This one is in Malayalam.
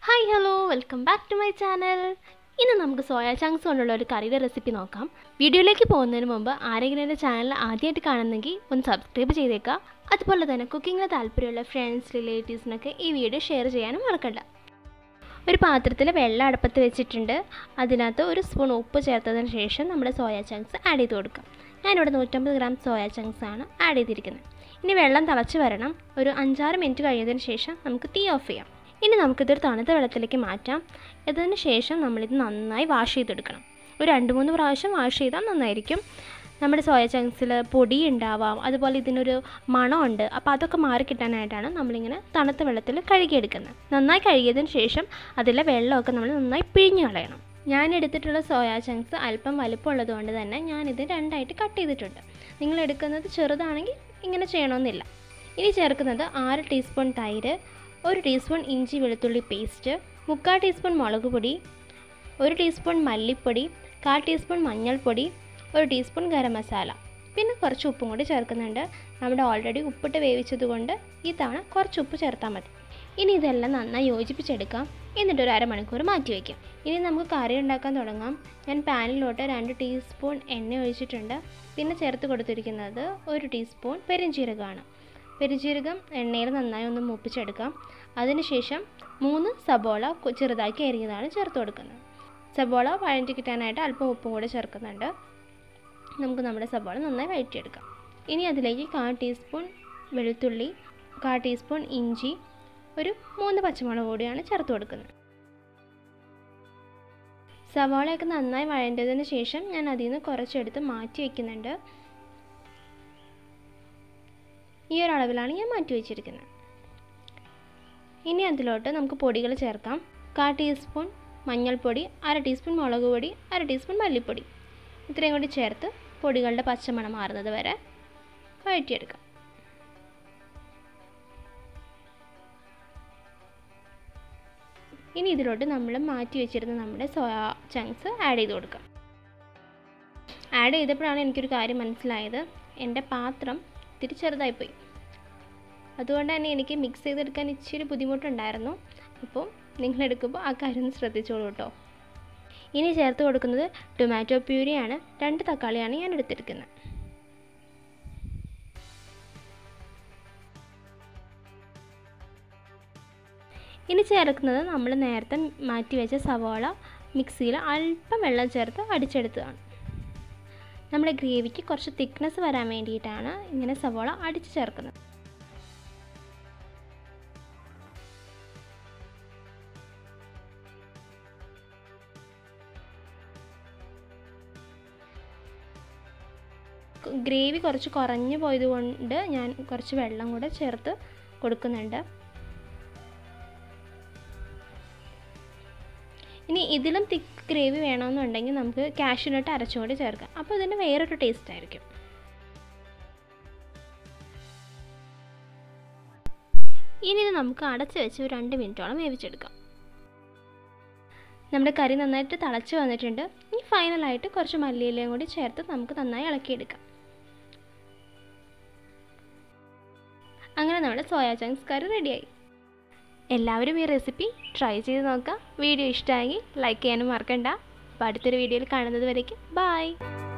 hi hello welcome back to my channel ഇന്ന് നമുക്ക് സോയ ചങ്ക്സ് കൊണ്ടുള്ള ഒരു കറിയുടെ റെസിപ്പി നോക്കാം വീഡിയോയിലേക്ക് പോകുന്നതിന് മുമ്പ് ആരെങ്കിലും എൻ്റെ ചാനൽ ആദ്യമായിട്ട് കാണുന്നെങ്കിൽ ഒന്ന് സബ്സ്ക്രൈബ് ചെയ്തേക്കുക അതുപോലെ തന്നെ കുക്കിങ്ങിൽ താല്പര്യമുള്ള ഫ്രണ്ട്സ് റിലേറ്റീവ്സിനൊക്കെ ഈ വീഡിയോ ഷെയർ ചെയ്യാനും മറക്കണ്ട ഒരു പാത്രത്തിൽ വെള്ളം അടുപ്പത്ത് വെച്ചിട്ടുണ്ട് അതിനകത്ത് ഒരു സ്പൂൺ ഉപ്പ് ചേർത്തതിന് ശേഷം നമ്മുടെ സോയ ചങ്ക്സ് ആഡ് ചെയ്ത് കൊടുക്കാം ഞാനിവിടെ നൂറ്റമ്പത് ഗ്രാം സോയ ചങ്ക്സ് ആണ് ആഡ് ചെയ്തിരിക്കുന്നത് ഇനി വെള്ളം തിളച്ച് വരണം ഒരു അഞ്ചാറ് മിനിറ്റ് കഴിഞ്ഞതിന് ശേഷം നമുക്ക് തീ ഓഫ് ചെയ്യാം ഇനി നമുക്കിതൊരു തണുത്ത വെള്ളത്തിലേക്ക് മാറ്റാം ഇതിന് ശേഷം നമ്മളിത് നന്നായി വാഷ് ചെയ്തെടുക്കണം ഒരു രണ്ട് മൂന്ന് പ്രാവശ്യം വാഷ് ചെയ്താൽ നന്നായിരിക്കും നമ്മുടെ സോയ ചങ്ക്സിൽ പൊടി ഉണ്ടാവാം അതുപോലെ ഇതിനൊരു മണമുണ്ട് അപ്പോൾ അതൊക്കെ മാറി കിട്ടാനായിട്ടാണ് നമ്മളിങ്ങനെ തണുത്ത വെള്ളത്തിൽ കഴുകിയെടുക്കുന്നത് നന്നായി കഴുകിയതിന് ശേഷം അതിലെ വെള്ളമൊക്കെ നമ്മൾ നന്നായി പിഴിഞ്ഞ് കളയണം ഞാൻ എടുത്തിട്ടുള്ള സോയാ ചങ്ക്സ് അല്പം വലുപ്പമുള്ളത് കൊണ്ട് തന്നെ ഞാനിത് രണ്ടായിട്ട് കട്ട് ചെയ്തിട്ടുണ്ട് നിങ്ങൾ എടുക്കുന്നത് ചെറുതാണെങ്കിൽ ഇങ്ങനെ ചെയ്യണമെന്നില്ല ഇനി ചേർക്കുന്നത് ആറ് ടീസ്പൂൺ തൈര് ഒരു ടീസ്പൂൺ ഇഞ്ചി വെളുത്തുള്ളി പേസ്റ്റ് മുക്കാൽ ടീസ്പൂൺ മുളക് പൊടി ഒരു ടീസ്പൂൺ മല്ലിപ്പൊടി കാൽ ടീസ്പൂൺ മഞ്ഞൾപ്പൊടി ഒരു ടീസ്പൂൺ ഗരം മസാല പിന്നെ കുറച്ച് ഉപ്പും കൂടി ചേർക്കുന്നുണ്ട് നമ്മുടെ ഓൾറെഡി ഉപ്പിട്ട് വേവിച്ചത് കൊണ്ട് ഈ തവണ കുറച്ച് ഉപ്പ് ചേർത്താൽ മതി ഇനി ഇതെല്ലാം നന്നായി യോജിപ്പിച്ചെടുക്കാം എന്നിട്ട് ഒരു അരമണിക്കൂർ മാറ്റി വയ്ക്കാം ഇനി നമുക്ക് കറി ഉണ്ടാക്കാൻ തുടങ്ങാം ഞാൻ പാനിലോട്ട് രണ്ട് ടീസ്പൂൺ എണ്ണ ഒഴിച്ചിട്ടുണ്ട് പിന്നെ ചേർത്ത് കൊടുത്തിരിക്കുന്നത് ഒരു ടീസ്പൂൺ പെരിഞ്ചീരകമാണ് പെരിഞ്ചീരകം എണ്ണയിൽ നന്നായി ഒന്ന് മൂപ്പിച്ചെടുക്കാം അതിനുശേഷം മൂന്ന് സബോള ചെറുതാക്കി എരിഞ്ഞതാണ് ചേർത്ത് കൊടുക്കുന്നത് സബോള വഴറ്റി കിട്ടാനായിട്ട് അല്പം ഉപ്പും കൂടെ ചേർക്കുന്നുണ്ട് നമുക്ക് നമ്മുടെ സബോള നന്നായി വഴറ്റിയെടുക്കാം ഇനി അതിലേക്ക് കാൽ ടീസ്പൂൺ വെളുത്തുള്ളി കാൽ ടീസ്പൂൺ ഇഞ്ചി ഒരു മൂന്ന് പച്ചമുളക് കൂടിയാണ് ചേർത്ത് കൊടുക്കുന്നത് സവാളയൊക്കെ നന്നായി വഴണ്ടതിന് ശേഷം ഞാൻ അതിൽ നിന്ന് കുറച്ചെടുത്ത് മാറ്റി വയ്ക്കുന്നുണ്ട് ഈ ഒരു അളവിലാണ് ഞാൻ മാറ്റി വെച്ചിരിക്കുന്നത് ഇനി അതിലോട്ട് നമുക്ക് പൊടികൾ ചേർക്കാം കാൽ ടീസ്പൂൺ മഞ്ഞൾപ്പൊടി അര ടീസ്പൂൺ മുളക് പൊടി അര ടീസ്പൂൺ മല്ലിപ്പൊടി ഇത്രയും കൂടി ചേർത്ത് പൊടികളുടെ പച്ചമണം മാറുന്നത് വരെ വഴറ്റിയെടുക്കാം ഇനി ഇതിലോട്ട് നമ്മൾ മാറ്റി വെച്ചിരുന്ന നമ്മുടെ സോയ ചങ്ക്സ് ആഡ് ചെയ്ത് കൊടുക്കാം ആഡ് ചെയ്തപ്പോഴാണ് എനിക്കൊരു കാര്യം മനസ്സിലായത് എൻ്റെ പാത്രം ഇത്തിരി ചെറുതായിപ്പോയി അതുകൊണ്ട് തന്നെ എനിക്ക് മിക്സ് ചെയ്തെടുക്കാൻ ഇച്ചിരി ബുദ്ധിമുട്ടുണ്ടായിരുന്നു അപ്പോൾ നിങ്ങളെടുക്കുമ്പോൾ ആ കാര്യം ഒന്ന് ശ്രദ്ധിച്ചോളൂ കേട്ടോ ഇനി ചേർത്ത് കൊടുക്കുന്നത് ടൊമാറ്റോ പ്യൂരിയാണ് രണ്ട് തക്കാളിയാണ് ഞാൻ എടുത്തിരിക്കുന്നത് ഇനി ചേർക്കുന്നത് നമ്മൾ നേരത്തെ മാറ്റി വെച്ച സവാള മിക്സിയിൽ അല്പം വെള്ളം ചേർത്ത് അടിച്ചെടുത്തതാണ് നമ്മുടെ ഗ്രേവിക്ക് കുറച്ച് തിക്നെസ് വരാൻ വേണ്ടിയിട്ടാണ് ഇങ്ങനെ സവാള അടിച്ച് ചേർക്കുന്നത് ഗ്രേവി കുറച്ച് കുറഞ്ഞു പോയത് കൊണ്ട് ഞാൻ കുറച്ച് വെള്ളം കൂടെ ചേർത്ത് കൊടുക്കുന്നുണ്ട് ഇനി ഇതിലും തിക്ക് ഗ്രേവി വേണമെന്നുണ്ടെങ്കിൽ നമുക്ക് കാഷ്യൂനട്ട് അരച്ചുകൂടി ചേർക്കാം അപ്പോൾ ഇതിന് വേറൊരു ടേസ്റ്റ് ആയിരിക്കും ഇനി ഇത് നമുക്ക് അടച്ച് വെച്ച് ഒരു രണ്ട് മിനിറ്റോളം വേവിച്ചെടുക്കാം നമ്മുടെ കറി നന്നായിട്ട് തിളച്ച് വന്നിട്ടുണ്ട് ഇനി ഫൈനലായിട്ട് കുറച്ച് മല്ലിയിലയും കൂടി ചേർത്ത് നമുക്ക് നന്നായി ഇളക്കിയെടുക്കാം അങ്ങനെ നമ്മുടെ സോയാ ചങ്ക്സ് കറി റെഡിയായി എല്ലാവരും ഈ റെസിപ്പി ട്രൈ ചെയ്ത് നോക്കാം വീഡിയോ ഇഷ്ടമായെങ്കിൽ ലൈക്ക് ചെയ്യാനും മറക്കണ്ട അപ്പോൾ അടുത്തൊരു വീഡിയോയിൽ കാണുന്നത് വരേക്കും ബായ്